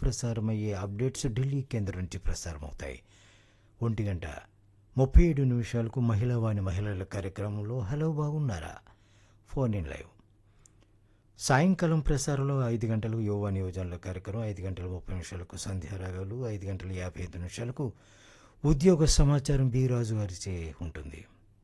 ప్రసారమయ్యే అప్డేట్స్ ఢిల్లీ కేంద్రం నుంచి ప్రసారమవుతాయి ఒంటి గంట ముప్పై ఏడు నిమిషాలకు మహిళా వాణి మహిళల కార్యక్రమంలో హలో బాగున్నారా ఫోన్ ఇన్ లైవ్ సాయంకాలం ప్రసారంలో ఐదు గంటలకు యువ నియోజనల కార్యక్రమం ఐదు గంటల ముప్పై నిమిషాలకు సంధ్యారాగాలు ఐదు గంటల యాభై ఐదు నిమిషాలకు ఉద్యోగ సమాచారం బి రాజు గారిచే ఉంటుంది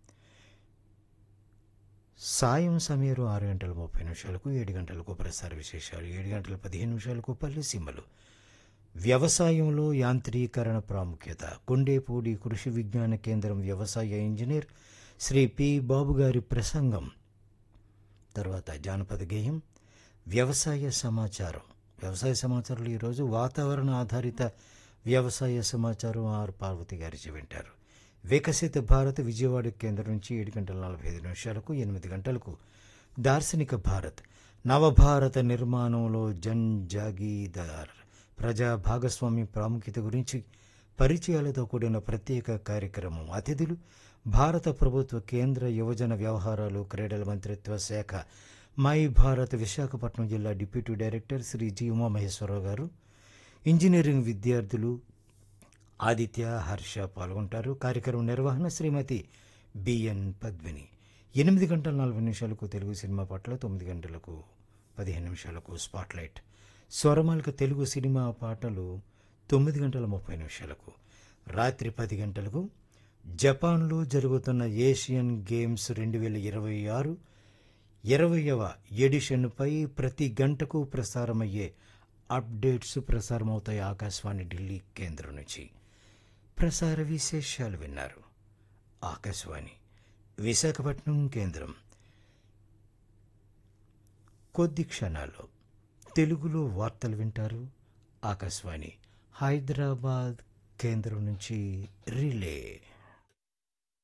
సాయం సమయం ఆరు గంటల ముప్పై నిమిషాలకు ఏడు గంటలకు ప్రసార విశేషాలు ఏడు గంటల పదిహేను నిమిషాలకు పల్లె సీమలు వ్యవసాయంలో యాంత్రీకరణ ప్రాముఖ్యత కొండేపూడి కృషి విజ్ఞాన కేంద్రం వ్యవసాయ ఇంజనీర్ శ్రీ పి బాబు గారి ప్రసంగం తర్వాత జానపద గేయం వ్యవసాయ సమాచారం వ్యవసాయ సమాచారంలో ఈరోజు వాతావరణ ఆధారిత వ్యవసాయ సమాచారం ఆర్ పార్వతి గారి వింటారు వికసిత భారత్ విజయవాడ కేంద్రం నుంచి ఏడు గంటల నలభై ఐదు నిమిషాలకు ఎనిమిది గంటలకు దార్శనిక భారత్ నవభారత నిర్మాణంలో జన్ జాగీదార్ ప్రజా భాగస్వామ్య ప్రాముఖ్యత గురించి పరిచయాలతో కూడిన ప్రత్యేక కార్యక్రమం అతిథులు భారత ప్రభుత్వ కేంద్ర యువజన వ్యవహారాలు క్రీడల మంత్రిత్వ శాఖ మై భారత్ విశాఖపట్నం జిల్లా deputy director Shri G Umamaheswararao గారు ఇంజనీరింగ్ విద్యార్థులు ఆదిత్య హర్ష పాల్గొంటారు కార్యక్రమం నిర్వహణ శ్రీమతి బిఎన్ పద్మిని ఎనిమిది గంటల నలభై నిమిషాలకు తెలుగు సినిమా పట్ల తొమ్మిది గంటలకు పదిహేను నిమిషాలకు స్పాట్లైట్ స్వరమాలిక తెలుగు సినిమా పాటలు తొమ్మిది గంటల ముప్పై నిమిషాలకు రాత్రి పది గంటలకు జపాన్లో జరుగుతున్న ఏషియన్ గేమ్స్ రెండు వేల ఇరవై ఆరు ఇరవయవ ఎడిషన్పై ప్రతి గంటకు ప్రసారమయ్యే అప్డేట్స్ ప్రసారమవుతాయి ఆకాశవాణి ఢిల్లీ కేంద్రం నుంచి ప్రసార విశేషాలు విన్నారు ఆకాశవాణి విశాఖపట్నం కేంద్రం కొద్ది క్షణాల్లో తెలుగులో వార్తలు వింటారు ఆకాశవాణి హైదరాబాద్ కేంద్రం నుంచి రిలే